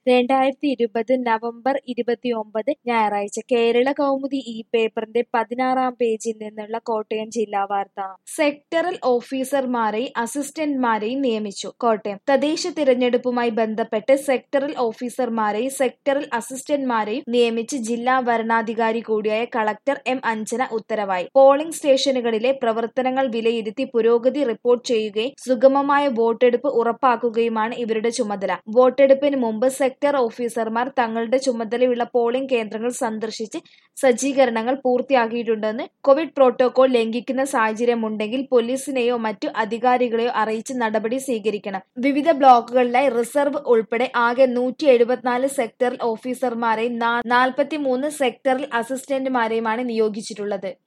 രണ്ടായിരത്തി ഇരുപത് നവംബർ ഇരുപത്തിയൊമ്പത് ഞായറാഴ്ച കേരള കൗമുദി ഈ പേപ്പറിന്റെ പതിനാറാം പേജിൽ നിന്നുള്ള കോട്ടയം ജില്ലാ വാർത്ത സെക്ടറൽ ഓഫീസർമാരെയും അസിസ്റ്റന്റ്മാരെയും നിയമിച്ചു കോട്ടയം തദ്ദേശ തിരഞ്ഞെടുപ്പുമായി ബന്ധപ്പെട്ട് സെക്ടറൽ ഓഫീസർമാരെയും സെക്ടറൽ അസിസ്റ്റന്റ്മാരെയും നിയമിച്ച് ജില്ലാ വരണാധികാരി കൂടിയായ കളക്ടർ എം അഞ്ജന ഉത്തരവായി പോളിംഗ് സ്റ്റേഷനുകളിലെ പ്രവർത്തനങ്ങൾ വിലയിരുത്തി പുരോഗതി റിപ്പോർട്ട് ചെയ്യുകയും സുഗമമായ വോട്ടെടുപ്പ് ഉറപ്പാക്കുകയുമാണ് ഇവരുടെ ചുമതല വോട്ടെടുപ്പിന് മുമ്പ് സെക്ടർ ഓഫീസർമാർ തങ്ങളുടെ ചുമതലയുള്ള പോളിംഗ് കേന്ദ്രങ്ങൾ സന്ദർശിച്ച് സജ്ജീകരണങ്ങൾ പൂർത്തിയാക്കിയിട്ടുണ്ടെന്ന് കോവിഡ് പ്രോട്ടോകോൾ ലംഘിക്കുന്ന സാഹചര്യമുണ്ടെങ്കിൽ പോലീസിനെയോ മറ്റു അധികാരികളെയോ അറിയിച്ച് നടപടി സ്വീകരിക്കണം വിവിധ ബ്ലോക്കുകളിലായി റിസർവ് ഉൾപ്പെടെ ആകെ നൂറ്റി എഴുപത്തിനാല് സെക്ടറൽ ഓഫീസർമാരെയും നാൽപ്പത്തിമൂന്ന് സെക്ടറൽ അസിസ്റ്റന്റുമാരെയുമാണ് നിയോഗിച്ചിട്ടുള്ളത്